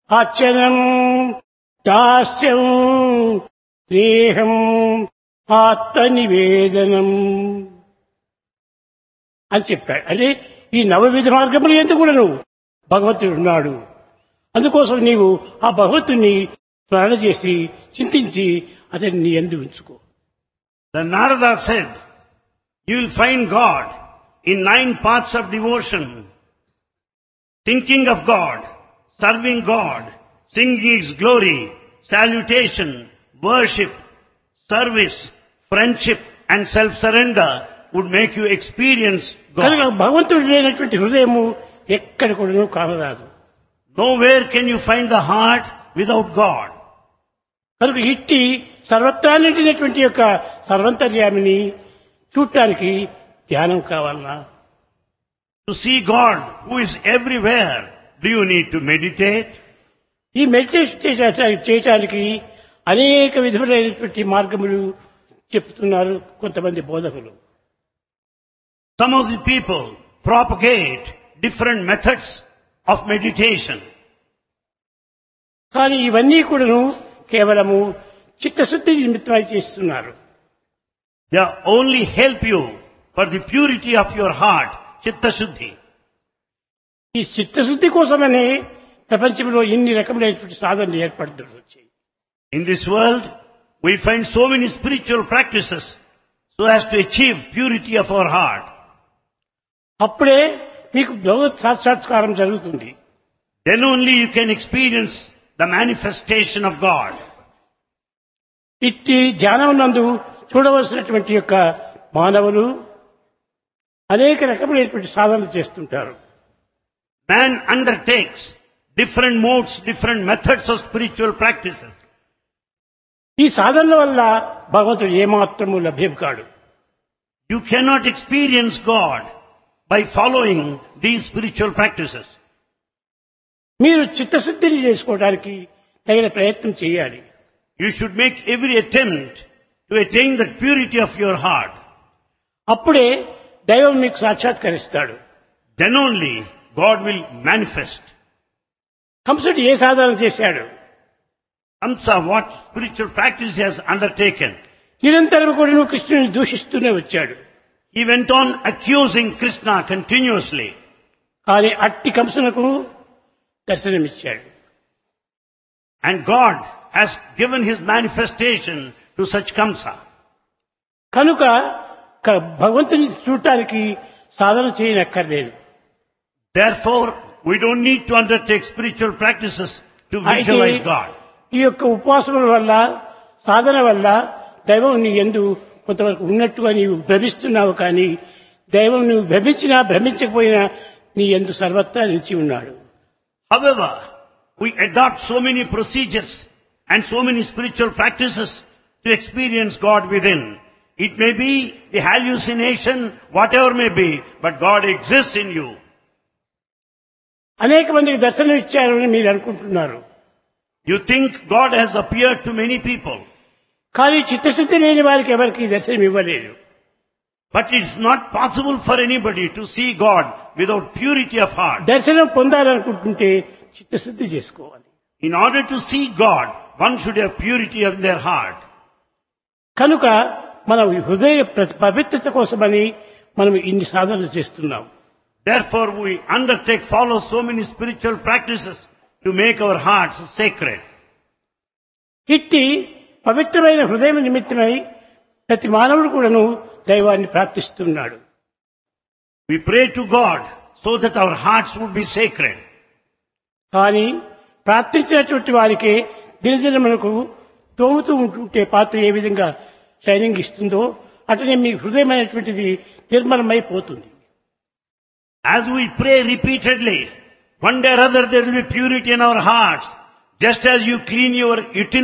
అర్చనం దాస్యం స్నేహం ఆత్మనివేదనం అని చెప్పాడు అంటే ఈ నవవిధ మార్గములు ఎందుకు కూడా నువ్వు భగవంతుడు ఉన్నాడు అందుకోసం నీవు ఆ భగవంతుని స్మరణ చేసి చింతించి అతన్ని నీ ఎందు ఉంచుకో The Narada said, you will find God in nine paths of devotion. Thinking of God, serving God, singing His glory, salutation, worship, service, friendship and self-surrender would make you experience కనుక God. భగవంతుడు లేనటువంటి హృదయము ఎక్కడ కూడా కానరాదు Nowhere can you find the heart without God. కనుక ఇట్టి సర్వత్రా నిండినటువంటి యొక్క సర్వంతర్యామిని చూడటానికి ధ్యానం కావాలన్నా To see God who is everywhere, do you need to meditate? ఈ మెడిటేషన్ చేసే- చేయటానికి అనేక విధములైనటువంటి మార్గములు చెప్తున్నారు కొంతమంది బోధకులు Some of the people propagate different methods of meditation. కానీ ఇవన్నీ కూడాను కేవలము చిత్తశుద్ధి నిమిత్తమై చేస్తున్నారు They only help you for the purity of your heart, chitta shuddhi. ఈ చిత్తశుద్ధి కోసమనే ప్రపంచంలో ఇన్ని రకములైనటువంటి సాధనలు ఏర్పడుతూ వచ్చాయి In this world, we find so many spiritual practices so as to achieve purity of our heart. అప్పుడే మీకు భగవత్ సాక్షాత్కారం జరుగుతుంది Then only you can experience the manifestation of God. ఇట్టి ధ్యానం నందు చూడవలసినటువంటి యొక్క మానవులు అనేక రకములైనటువంటి సాధనలు చేస్తుంటారు Man undertakes different modes, different methods of spiritual practices. ఈ సాధనల వల్ల భగవంతుడు ఏమాత్రము లభ్యం కాడు You cannot experience God by following these spiritual practices. మీరు చిత్తశుద్ధిని చేసుకోవడానికి తగిన ప్రయత్నం చేయాలి You should make every attempt to attain the purity of your heart. అప్పుడే దైవం మీకు సాక్షాత్కరిస్తాడు Then only God will manifest. కంసుడు ఏ సాధన చేశాడు Amsa, what spiritual practice he has undertaken? నిరంతరం కూడా నువ్వు కృష్ణుని దూషిస్తూనే వచ్చాడు He went on accusing Krishna continuously. కానీ అట్టి కంసునకు దర్శనమిచ్చాడు And God has given his manifestation to such Kamsa. కనుక క- భగవంతుని చూడటానికి సాధన చేయనక్కర్లేదు Therefore, we don't need to undertake spiritual practices to అయితే visualize God. ఈ యొక్క ఉపవాసముల వల్ల సాధన వల్ల దైవం నీ ఎందు కొంతవరకు ఉన్నట్టుగా నీవు భ్రమిస్తున్నావు కానీ దైవం నువ్వు భ్రమించినా భ్రమించకపోయినా నీ ఎందు సర్వత్రా నిలిచి ఉన్నాడు However, we adopt so many procedures and so many spiritual practices to experience God within. It may be the hallucination, whatever may be, but God exists in you. అనేక మందికి దర్శనం ఇచ్చారని మీరు అనుకుంటున్నారు You think God has appeared to many people, కానీ చిత్తశుద్ధి లేని వారికి ఎవరికి దర్శనం ఇవ్వలేదు but it's not possible for anybody to see God without purity of heart. దర్శనం పొందాలనుకుంటుంటే చిత్తశుద్ధి చేసుకోవాలి In order to see God, one should have purity of their heart. కనుక మన హృదయ ప్ర- పవిత్రత కోసమని మనం ఇన్ని సాధనలు చేస్తున్నాం Therefore, we undertake, follow so many spiritual practices to make our hearts sacred. ఇట్టి పవిత్రమైన హృదయం నిమిత్తమై ప్రతి మానవుడు కూడాను దైవాన్ని ప్రార్థిస్తున్నాడు We pray to God so that our hearts would be sacred. కానీ ప్రార్థించినటువంటి వారికి దినదిన మనకు తోముతూ ఉంటుంటే పాత్ర ఏ విధంగా షైనింగ్ ఇస్తుందో అటనే మీ హృదయమైనటువంటిది నిర్మలమైపోతుంది As we pray repeatedly, one day or other there will be purity in our hearts. Just as you clean your utensils